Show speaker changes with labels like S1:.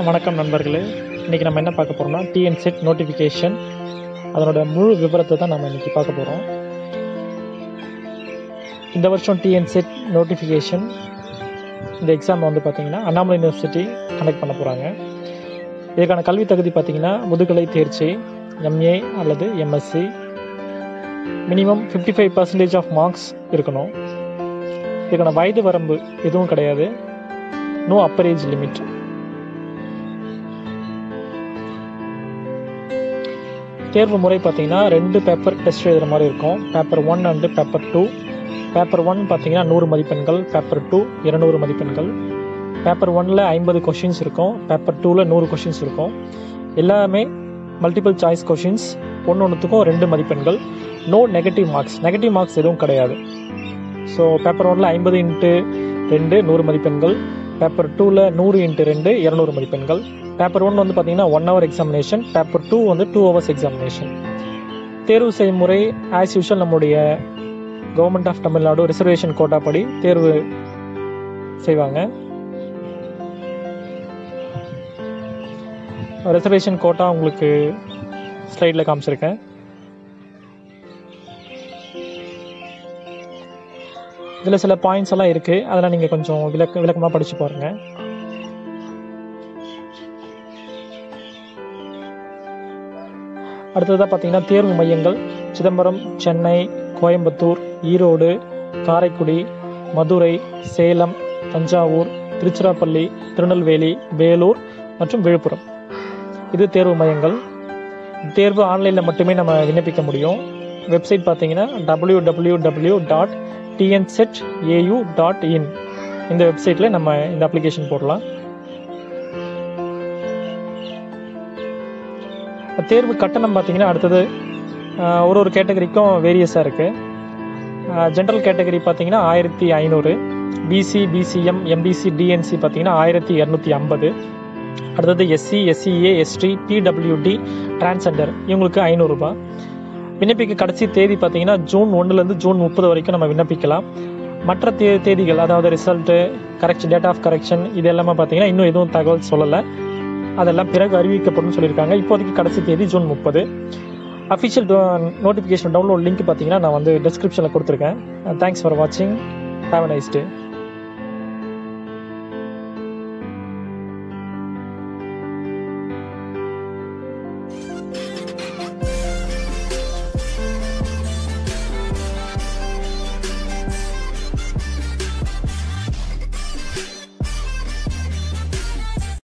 S1: வணக்கம் நண்பர்களே இன்றைக்கி நம்ம என்ன பார்க்க போகிறோம்னா டிஎன் செட் நோட்டிஃபிகேஷன் அதனோட முழு விவரத்தை தான் நம்ம இன்றைக்கி பார்க்க போகிறோம் இந்த வருஷம் டிஎன் செட் நோட்டிஃபிகேஷன் இந்த எக்ஸாம் வந்து பார்த்திங்கன்னா அண்ணாமலை யூனிவர்சிட்டி கண்டக்ட் பண்ண போகிறாங்க இதுக்கான கல்வி தகுதி பார்த்திங்கன்னா முதுகலை தேர்ச்சி எம்ஏ அல்லது MSc minimum fifty five percentage of marks இருக்கணும் இதுக்கான வயது வரம்பு எதுவும் கிடையாது நோ அப்பர் ஏஜ் லிமிட் தேர்வு முறை பார்த்தீங்கன்னா ரெண்டு பேப்பர் டெஸ்ட் எழுதுகிற மாதிரி இருக்கும் paper one and paper two paper one பார்த்தீங்கன்னா நூறு மதிப்பெண்கள் பேப்பர் டூ இருநூறு மதிப்பெண்கள் பேப்பர் ஒனில் ஐம்பது கொஷின்ஸ் இருக்கும் பேப்பர் டூவில் நூறு கொஷின்ஸ் இருக்கும் எல்லாமே மல்டிபிள் சாய்ஸ் கொஷின்ஸ் ஒன்று ஒன்றுத்துக்கும் ரெண்டு மதிப்பெண்கள் no negative marks negative marks எதுவும் கிடையாது ஸோ பேப்பர் ஒனில் ஐம்பது இன்ட்டு ரெண்டு நூறு மதிப்பெண்கள் பேப்பர் டூவில் நூறு இன்ட்டு ரெண்டு இரநூறு மதிப்பெண்கள் பேப்பர் ஒன் வந்து பார்த்தீங்கன்னா one hour examination paper two வந்து டூ ஹவர்ஸ் எக்ஸாமினேஷன் தேர்வு செய்முறை ஆஸ் யூஷுவல் நம்முடைய government of Tamil Nadu reservation quota படி தேர்வு செய்வாங்க ரிசர்வேஷன் கோட்டா உங்களுக்கு ஸ்லைடில் காமிச்சிருக்கேன் இதில் சில பாயிண்ட்ஸ் எல்லாம் இருக்குது அதெல்லாம் நீங்கள் கொஞ்சம் விளக்க விளக்கமாக படித்து பாருங்கள் அடுத்ததாக பார்த்தீங்கன்னா தேர்வு மையங்கள் சிதம்பரம் சென்னை கோயம்புத்தூர் ஈரோடு காரைக்குடி மதுரை சேலம் தஞ்சாவூர் திருச்சிராப்பள்ளி திருநெல்வேலி வேலூர் மற்றும் விழுப்புரம் இது தேர்வு மையங்கள் தேர்வு ஆன்லைனில் மட்டுமே நம்ம விண்ணப்பிக்க முடியும் வெப்சைட் பார்த்தீங்கன்னா W W W dot TNSET AU dot in இந்த வெப்சைட்டில் நம்ம இந்த அப்ளிகேஷன் போடலாம் தேர்வு கட்டணம் பார்த்தீங்கன்னா அடுத்தது ஆஹ், ஒரு ஒரு கேட்டகரிக்கும் வேரியஸாக இருக்குது ஜென்ரல் கேட்டகரி பார்த்தீங்கன்னா ஆயிரத்தி ஐநூறு பிசி பிசிஎம் எம்பிசி டிஎன்சி பார்த்தீங்கன்னா ஆயிரத்தி இரநூத்தி ஐம்பது அடுத்தது SC SCA ST PWD transgender இவங்களுக்கு ஐநூறுரூபா விண்ணப்பிக்க கடைசி தேதி பார்த்தீங்கன்னா ஜூன் ஒன்றுலேருந்து ஜூன் முப்பது வரைக்கும் நம்ம விண்ணப்பிக்கலாம் மற்ற தே தேதிகள் அதாவது result correction date of correction இது எல்லாமே பார்த்தீங்கன்னா இன்னும் எதுவும் தகவல் சொல்லலை அதெல்லாம் பிறகு அறிவிக்கப்படும் சொல்லியிருக்காங்க இப்போதைக்கு கடைசி தேதி ஜூன் முப்பது அஃபிஷியல் நோட்டிஃபிகேஷன் டவுன்லோட் லிங்க் பார்த்தீங்கன்னா நான் வந்து டிஸ்கிரிப்ஷனில் கொடுத்துருக்கேன் தேங்க்ஸ் ஃபார் வாட்சிங் ஹேவ் அ நைஸ் டே